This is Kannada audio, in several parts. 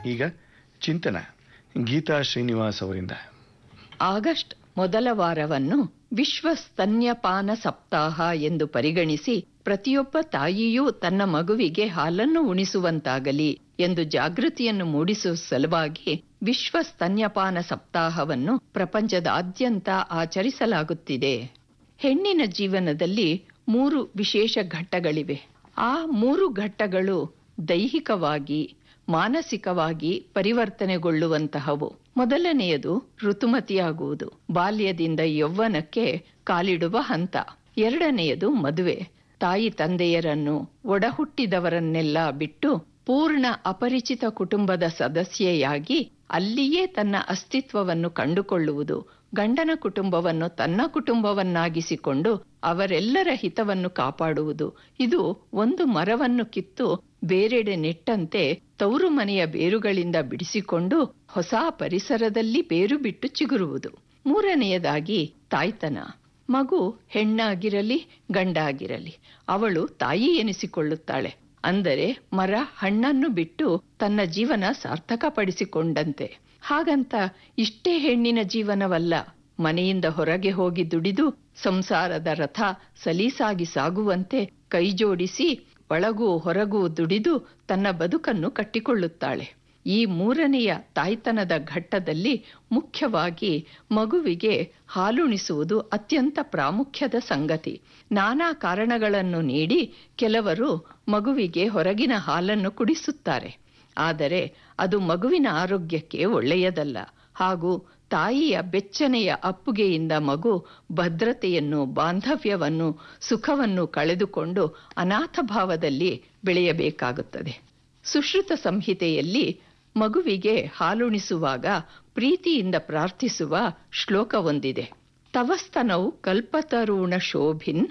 ಈಗ ಚಿಂತನ ಗೀತಾ ಶ್ರೀನಿವಾಸ್ ಅವರಿಂದ ಆಗಸ್ಟ್ ಮೊದಲ ವಾರವನ್ನು ವಿಶ್ವ ಸ್ತನ್ಯಪಾನ ಸಪ್ತಾಹ ಎಂದು ಪರಿಗಣಿಸಿ ಪ್ರತಿಯೊಬ್ಬ ತಾಯಿಯೂ ತನ್ನ ಮಗುವಿಗೆ ಹಾಲನ್ನು ಉಣಿಸುವಂತಾಗಲಿ ಎಂದು ಜಾಗೃತಿಯನ್ನು ಮೂಡಿಸುವ ಸಲುವಾಗಿ ವಿಶ್ವ ಸ್ತನ್ಯಪಾನ ಸಪ್ತಾಹವನ್ನು ಪ್ರಪಂಚದಾದ್ಯಂತ ಆಚರಿಸಲಾಗುತ್ತಿದೆ ಹೆಣ್ಣಿನ ಜೀವನದಲ್ಲಿ ಮೂರು ವಿಶೇಷ ಘಟ್ಟಗಳಿವೆ ಆ ಮೂರು ಘಟ್ಟಗಳು ದೈಹಿಕವಾಗಿ ಮಾನಸಿಕವಾಗಿ ಪರಿವರ್ತನೆಗೊಳ್ಳುವಂತಹವು ಮೊದಲನೆಯದು ಋತುಮತಿಯಾಗುವುದು ಬಾಲ್ಯದಿಂದ ಯೌವನಕ್ಕೆ ಕಾಲಿಡುವ ಹಂತ ಎರಡನೆಯದು ಮದುವೆ ತಾಯಿ ತಂದೆಯರನ್ನು ಒಡಹುಟ್ಟಿದವರನ್ನೆಲ್ಲ ಬಿಟ್ಟು ಪೂರ್ಣ ಅಪರಿಚಿತ ಕುಟುಂಬದ ಸದಸ್ಯೆಯಾಗಿ ಅಲ್ಲಿಯೇ ತನ್ನ ಅಸ್ತಿತ್ವವನ್ನು ಕಂಡುಕೊಳ್ಳುವುದು ಗಂಡನ ಕುಟುಂಬವನ್ನು ತನ್ನ ಕುಟುಂಬವನ್ನಾಗಿಸಿಕೊಂಡು ಅವರೆಲ್ಲರ ಹಿತವನ್ನು ಕಾಪಾಡುವುದು ಇದು ಒಂದು ಮರವನ್ನು ಕಿತ್ತು ಬೇರೆಡೆ ನೆಟ್ಟಂತೆ ತವರು ಮನೆಯ ಬೇರುಗಳಿಂದ ಬಿಡಿಸಿಕೊಂಡು ಹೊಸ ಪರಿಸರದಲ್ಲಿ ಬೇರು ಬಿಟ್ಟು ಚಿಗುರುವುದು ಮೂರನೆಯದಾಗಿ ತಾಯ್ತನ ಮಗು ಹೆಣ್ಣಾಗಿರಲಿ ಗಂಡಾಗಿರಲಿ ಅವಳು ತಾಯಿ ಎನಿಸಿಕೊಳ್ಳುತ್ತಾಳೆ ಅಂದರೆ ಮರ ಹಣ್ಣನ್ನು ಬಿಟ್ಟು ತನ್ನ ಜೀವನ ಸಾರ್ಥಕಪಡಿಸಿಕೊಂಡಂತೆ ಹಾಗಂತ ಇಷ್ಟೇ ಹೆಣ್ಣಿನ ಜೀವನವಲ್ಲ ಮನೆಯಿಂದ ಹೊರಗೆ ಹೋಗಿ ದುಡಿದು ಸಂಸಾರದ ರಥ ಸಲೀಸಾಗಿ ಸಾಗುವಂತೆ ಕೈಜೋಡಿಸಿ ಒಳಗೂ ಹೊರಗೂ ದುಡಿದು ತನ್ನ ಬದುಕನ್ನು ಕಟ್ಟಿಕೊಳ್ಳುತ್ತಾಳೆ ಈ ಮೂರನೆಯ ತಾಯ್ತನದ ಘಟ್ಟದಲ್ಲಿ ಮುಖ್ಯವಾಗಿ ಮಗುವಿಗೆ ಹಾಲುಣಿಸುವುದು ಅತ್ಯಂತ ಪ್ರಾಮುಖ್ಯದ ಸಂಗತಿ ನಾನಾ ಕಾರಣಗಳನ್ನು ನೀಡಿ ಕೆಲವರು ಮಗುವಿಗೆ ಹೊರಗಿನ ಹಾಲನ್ನು ಕುಡಿಸುತ್ತಾರೆ ಆದರೆ ಅದು ಮಗುವಿನ ಆರೋಗ್ಯಕ್ಕೆ ಒಳ್ಳೆಯದಲ್ಲ ಹಾಗೂ ತಾಯಿಯ ಬೆಚ್ಚನೆಯ ಅಪ್ಪುಗೆಯಿಂದ ಮಗು ಭದ್ರತೆಯನ್ನು ಬಾಂಧವ್ಯವನ್ನು ಸುಖವನ್ನು ಕಳೆದುಕೊಂಡು ಅನಾಥ ಭಾವದಲ್ಲಿ ಬೆಳೆಯಬೇಕಾಗುತ್ತದೆ ಸುಶ್ರುತ ಸಂಹಿತೆಯಲ್ಲಿ ಮಗುವಿಗೆ ಹಾಲುಣಿಸುವಾಗ ಪ್ರೀತಿಯಿಂದ ಪ್ರಾರ್ಥಿಸುವ ಶ್ಲೋಕವೊಂದಿದೆ ತವಸ್ತನವು ಕಲ್ಪತರುಣ ಶೋಭಿನ್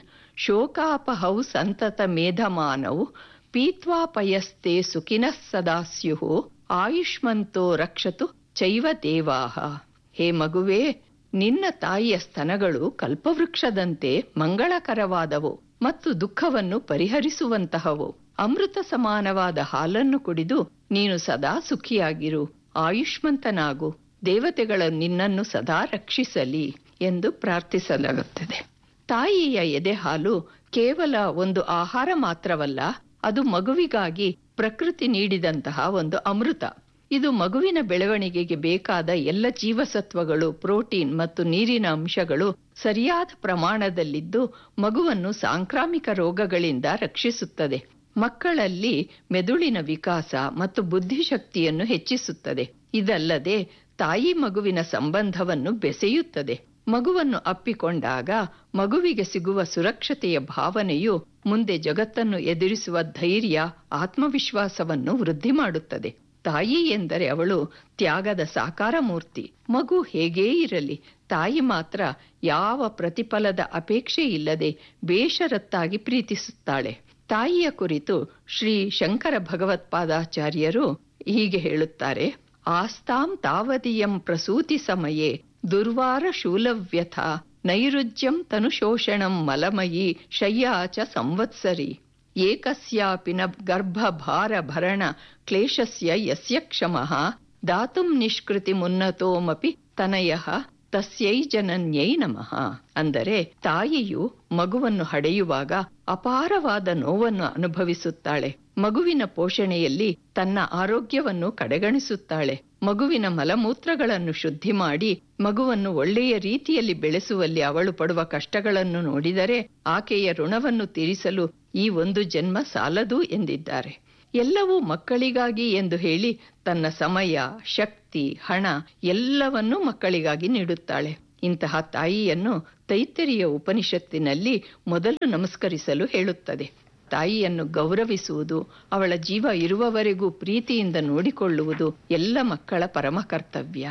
ಶೋಕಾಪಹೌ ಸಂತತ ಮೇಧಮಾನೌ ಪೀತ್ವಾಪಯಸ್ತೆ ಸುಖಿನಃ ಸದಾ ಸ್ಯುಃ ಆಯುಷ್ಮಂತೋ ರಕ್ಷತು ಚೈವ ದೇವಾಹ ಹೇ ಮಗುವೇ ನಿನ್ನ ತಾಯಿಯ ಸ್ತನಗಳು ಕಲ್ಪವೃಕ್ಷದಂತೆ ಮಂಗಳಕರವಾದವು ಮತ್ತು ದುಃಖವನ್ನು ಪರಿಹರಿಸುವಂತಹವು ಅಮೃತ ಸಮಾನವಾದ ಹಾಲನ್ನು ಕುಡಿದು ನೀನು ಸದಾ ಸುಖಿಯಾಗಿರು ಆಯುಷ್ಮಂತನಾಗು ದೇವತೆಗಳು ನಿನ್ನನ್ನು ಸದಾ ರಕ್ಷಿಸಲಿ ಎಂದು ಪ್ರಾರ್ಥಿಸಲಾಗುತ್ತದೆ ತಾಯಿಯ ಎದೆ ಹಾಲು ಕೇವಲ ಒಂದು ಆಹಾರ ಮಾತ್ರವಲ್ಲ ಅದು ಮಗುವಿಗಾಗಿ ಪ್ರಕೃತಿ ನೀಡಿದಂತಹ ಒಂದು ಅಮೃತ ಇದು ಮಗುವಿನ ಬೆಳವಣಿಗೆಗೆ ಬೇಕಾದ ಎಲ್ಲ ಜೀವಸತ್ವಗಳು ಪ್ರೋಟೀನ್ ಮತ್ತು ನೀರಿನ ಅಂಶಗಳು ಸರಿಯಾದ ಪ್ರಮಾಣದಲ್ಲಿದ್ದು ಮಗುವನ್ನು ಸಾಂಕ್ರಾಮಿಕ ರೋಗಗಳಿಂದ ರಕ್ಷಿಸುತ್ತದೆ ಮಕ್ಕಳಲ್ಲಿ ಮೆದುಳಿನ ವಿಕಾಸ ಮತ್ತು ಬುದ್ಧಿಶಕ್ತಿಯನ್ನು ಹೆಚ್ಚಿಸುತ್ತದೆ ಇದಲ್ಲದೆ ತಾಯಿ ಮಗುವಿನ ಸಂಬಂಧವನ್ನು ಬೆಸೆಯುತ್ತದೆ ಮಗುವನ್ನು ಅಪ್ಪಿಕೊಂಡಾಗ ಮಗುವಿಗೆ ಸಿಗುವ ಸುರಕ್ಷತೆಯ ಭಾವನೆಯು ಮುಂದೆ ಜಗತ್ತನ್ನು ಎದುರಿಸುವ ಧೈರ್ಯ ಆತ್ಮವಿಶ್ವಾಸವನ್ನು ವೃದ್ಧಿ ಮಾಡುತ್ತದೆ ತಾಯಿ ಎಂದರೆ ಅವಳು ತ್ಯಾಗದ ಸಾಕಾರ ಮೂರ್ತಿ ಮಗು ಹೇಗೇ ಇರಲಿ ತಾಯಿ ಮಾತ್ರ ಯಾವ ಪ್ರತಿಫಲದ ಅಪೇಕ್ಷೆ ಇಲ್ಲದೆ ಬೇಷರತ್ತಾಗಿ ಪ್ರೀತಿಸುತ್ತಾಳೆ ತಾಯಿಯ ಕುರಿತು ಶ್ರೀ ಶಂಕರ ಭಗವತ್ಪಾದಾಚಾರ್ಯರು ಹೀಗೆ ಹೇಳುತ್ತಾರೆ ಆಸ್ತಾಂ ತಾವದಿಯಂ ಪ್ರಸೂತಿ ಸಮಯೇ ದುರ್ವಾರ ಶೂಲವ್ಯಥ ನೈರುಜ್ಯಂ ತನುಶೋಷಣಂ ಮಲಮಯಿ ಶಯ್ಯಾಚ ಸಂವತ್ಸರಿ ಏಕಸ್ಯಾಪಿ ನ ಗರ್ಭಭಾರ ಭರಣ ಕ್ಲೇಶಸ್ಯ ಯಸ್ಯ ಕ್ಷಮಃ ದಾತುಂ ನಿಷ್ಕೃತಿ ಮುನ್ನತೋಮಪಿ ತನಯಃ ತಸ್ಯೈ ಜನನ್ಯೈ ನಮಃ ಅಂದರೆ ತಾಯಿಯು ಮಗುವನ್ನು ಹಡೆಯುವಾಗ ಅಪಾರವಾದ ನೋವನ್ನು ಅನುಭವಿಸುತ್ತಾಳೆ ಮಗುವಿನ ಪೋಷಣೆಯಲ್ಲಿ ತನ್ನ ಆರೋಗ್ಯವನ್ನು ಕಡೆಗಣಿಸುತ್ತಾಳೆ ಮಗುವಿನ ಮಲಮೂತ್ರಗಳನ್ನು ಶುದ್ಧಿ ಮಾಡಿ ಮಗುವನ್ನು ಒಳ್ಳೆಯ ರೀತಿಯಲ್ಲಿ ಬೆಳೆಸುವಲ್ಲಿ ಅವಳು ಪಡುವ ಕಷ್ಟಗಳನ್ನು ನೋಡಿದರೆ ಆಕೆಯ ಋಣವನ್ನು ತೀರಿಸಲು ಈ ಒಂದು ಜನ್ಮ ಸಾಲದು ಎಂದಿದ್ದಾರೆ ಎಲ್ಲವೂ ಮಕ್ಕಳಿಗಾಗಿ ಎಂದು ಹೇಳಿ ತನ್ನ ಸಮಯ ಶಕ್ತಿ ಹಣ ಎಲ್ಲವನ್ನೂ ಮಕ್ಕಳಿಗಾಗಿ ನೀಡುತ್ತಾಳೆ ಇಂತಹ ತಾಯಿಯನ್ನು ತೈತರಿಯ ಉಪನಿಷತ್ತಿನಲ್ಲಿ ಮೊದಲು ನಮಸ್ಕರಿಸಲು ಹೇಳುತ್ತದೆ ತಾಯಿಯನ್ನು ಗೌರವಿಸುವುದು ಅವಳ ಜೀವ ಇರುವವರೆಗೂ ಪ್ರೀತಿಯಿಂದ ನೋಡಿಕೊಳ್ಳುವುದು ಎಲ್ಲ ಮಕ್ಕಳ ಪರಮ ಕರ್ತವ್ಯ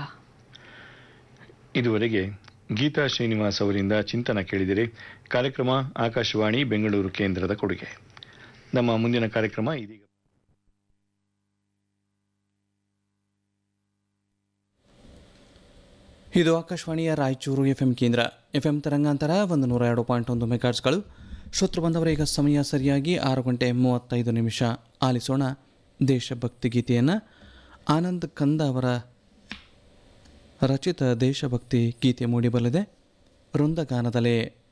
ಇದುವರೆಗೆ ಗೀತಾ ಶ್ರೀನಿವಾಸ್ ಅವರಿಂದ ಚಿಂತನ ಕೇಳಿದಿರಿ ಕಾರ್ಯಕ್ರಮ ಆಕಾಶವಾಣಿ ಬೆಂಗಳೂರು ಕೇಂದ್ರದ ಕೊಡುಗೆ ನಮ್ಮ ಮುಂದಿನ ಕಾರ್ಯಕ್ರಮ ಇದೀಗ ಇದು ಆಕಾಶವಾಣಿಯ ರಾಯಚೂರು ಎಫ್ ಎಂ ಕೇಂದ್ರ ಎಫ್ ಎಂ ತರಂಗಾಂತರ ಒಂದು ನೂರ ಎರಡು ಪಾಯಿಂಟ್ ಒಂದು ಮೆಗಾಟ್ಸ್ಗಳು ಶ್ರೋತೃ ಬಂದವರ ಈಗ ಸಮಯ ಸರಿಯಾಗಿ ಆರು ಗಂಟೆ ಮೂವತ್ತೈದು ನಿಮಿಷ ಆಲಿಸೋಣ ದೇಶಭಕ್ತಿ ಗೀತೆಯನ್ನು ಆನಂದ್ ಕಂದ ಅವರ ರಚಿತ ದೇಶಭಕ್ತಿ ಗೀತೆ ಮೂಡಿಬರಲಿದೆ ವೃಂದಗಾನದಲ್ಲೇ